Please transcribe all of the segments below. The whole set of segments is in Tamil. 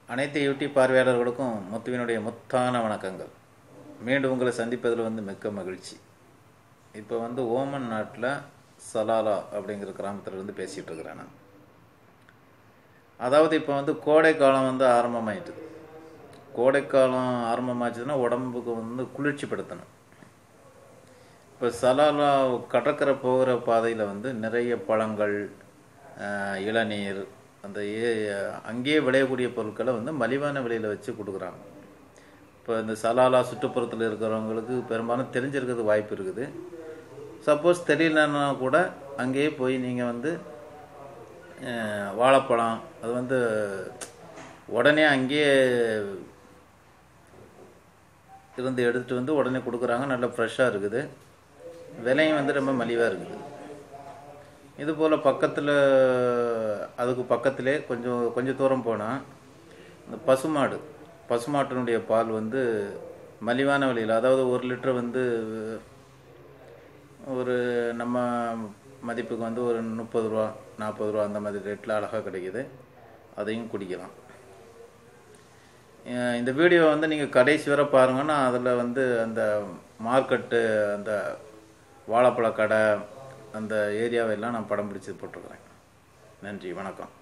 அனைத்து யூடியூப் பார்வையாளர்களுக்கும் முத்துவினுடைய முத்தான வணக்கங்கள் மீண்டும் உங்களை சந்திப்பதில் வந்து மிக்க மகிழ்ச்சி இப்போ வந்து ஓமன் நாட்டில் சலாலா அப்படிங்கிற கிராமத்தில் இருந்து பேசிகிட்டு இருக்கிறேன் நான் அதாவது இப்போ வந்து கோடை காலம் வந்து ஆரம்பமாயிட்டுது கோடைக்காலம் ஆரம்பமாச்சுன்னா உடம்புக்கு வந்து குளிர்ச்சிப்படுத்தணும் இப்போ சலாலா கடற்கரை போகிற பாதையில் வந்து நிறைய பழங்கள் ஆஹ், இளநீர் அந்த ஏ- அங்கேயே விளையக்கூடிய பொருட்களை வந்து மலிவான விலையில் வச்சு கொடுக்குறாங்க இப்போ இந்த சலாலா சுற்றுப்புறத்தில் இருக்கிறவங்களுக்கு பெரும்பாலும் தெரிஞ்சிருக்கிறது வாய்ப்பு இருக்குது சப்போஸ் தெரியலன்னா கூட அங்கேயே போய் நீங்கள் வந்து ஆஹ், வாழைப்பழம் அது வந்து உடனே அங்கேயே இருந்து எடுத்துகிட்டு வந்து உடனே கொடுக்குறாங்க நல்லா ஃப்ரெஷ்ஷாக இருக்குது விலையும் வந்து ரொம்ப மலிவாக இருக்குது இது போல் பக்கத்தில் அதுக்கு பக்கத்திலே கொஞ்சம் கொஞ்சம் தூரம் போனால் இந்த பசுமாடு பசுமாட்டினுடைய பால் வந்து மலிவான விலையில் அதாவது ஒரு லிட்டர் வந்து ஒரு நம்ம மதிப்புக்கு வந்து ஒரு முப்பது ரூபா நாற்பது ரூபா அந்த மாதிரி ரேட்டில் அழகாக கிடைக்குது அதையும் குடிக்கலாம் அஹ் இந்த வீடியோ வந்து நீங்கள் கடைசி வரை பாருங்கன்னா அதில் வந்து அந்த மார்க்கெட்டு அந்த வாழைப்பழ கடை அந்த ஏரியாவெல்லாம் நான் படம் பிடிச்சி போட்டிருக்கிறேன் நன்றி வணக்கம்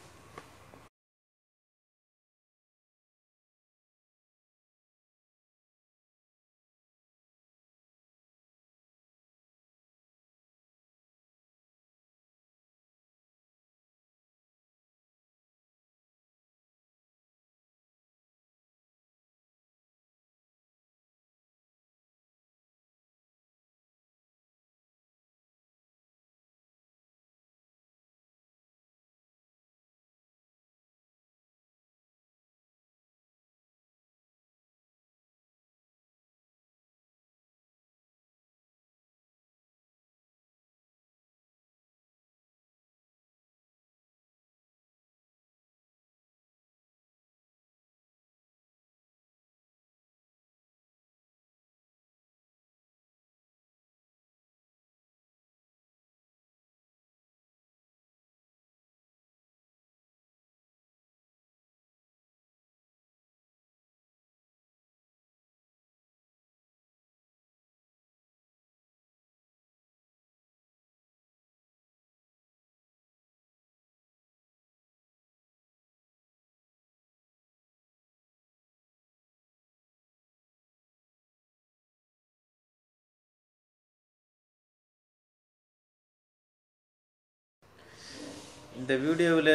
இந்த வீடியோவில்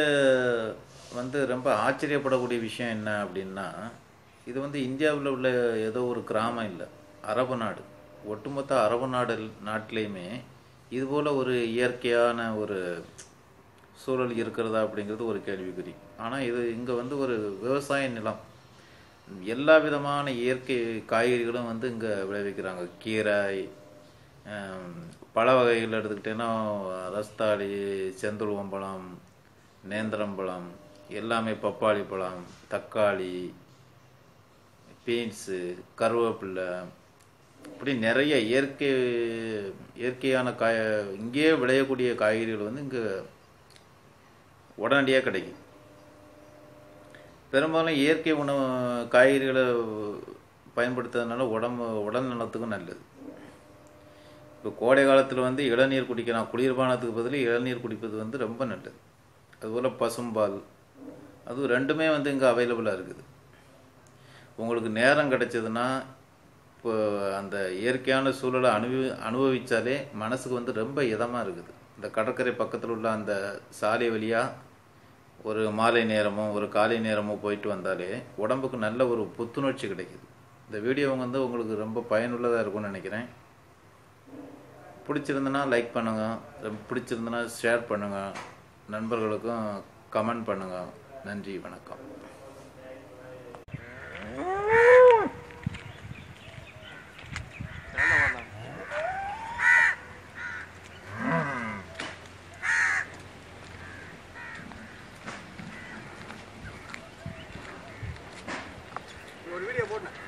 வந்து ரொம்ப ஆச்சரியப்படக்கூடிய விஷயம் என்ன அப்படின்னா இது வந்து இந்தியாவில் உள்ள ஏதோ ஒரு கிராமம் இல்லை அரபு நாடு ஒட்டுமொத்த அரபு நாடு நாட்டிலையுமே இதுபோல் ஒரு இயற்கையான ஒரு சூழல் இருக்கிறதா அப்படிங்கிறது ஒரு கேள்விக்குறி ஆனால் இது இங்கே வந்து ஒரு விவசாய நிலம் எல்லா விதமான இயற்கை காய்கறிகளும் வந்து இங்கே விளைவிக்கிறாங்க கீரை ஆம், பழ வகைகள் எடுத்துக்கிட்டேன்னா ரஸ்தாளி செந்துருவம்பழம் நேந்திரம்பழம் எல்லாமே பப்பாளி பழம் தக்காளி பீன்ஸு கருவேப்பில்லை இப்படி நிறைய இயற்கை இயற்கையான காய இங்கேயே விளையக்கூடிய காய்கறிகள் வந்து இங்கே உடனடியாக கிடைக்கும் பெரும்பாலும் இயற்கை உணவு காய்கறிகளை பயன்படுத்துறதுனால உடம்பு உடல் நலத்துக்கும் நல்லது இப்போ கோடை காலத்தில் வந்து இளநீர் குடிக்கலாம் குளிர்பானத்துக்கு பதில் இளநீர் குடிப்பது வந்து ரொம்ப நல்லது அதுபோல் பசும்பால் அது ரெண்டுமே வந்து இங்கே அவைலபிளாக இருக்குது உங்களுக்கு நேரம் கிடைச்சதுன்னா இப்போ அந்த இயற்கையான சூழலை அனுபவி அனுபவித்தாலே மனசுக்கு வந்து ரொம்ப இதமாக இருக்குது இந்த கடற்கரை பக்கத்தில் உள்ள அந்த சாலை வழியாக ஒரு மாலை நேரமோ ஒரு காலை நேரமோ போயிட்டு வந்தாலே உடம்புக்கு நல்ல ஒரு புத்துணர்ச்சி கிடைக்குது இந்த வீடியோ வந்து உங்களுக்கு ரொம்ப பயனுள்ளதாக இருக்கும்னு நினைக்கிறேன் பிடிச்சிருந்தனா லைக் பண்ணுங்க ரொம்ப பிடிச்சிருந்தனா ஷேர் பண்ணுங்க நண்பர்களுக்கும் கமெண்ட் பண்ணுங்க நன்றி வணக்கம் ஒரு வீடியோ போட்டேன்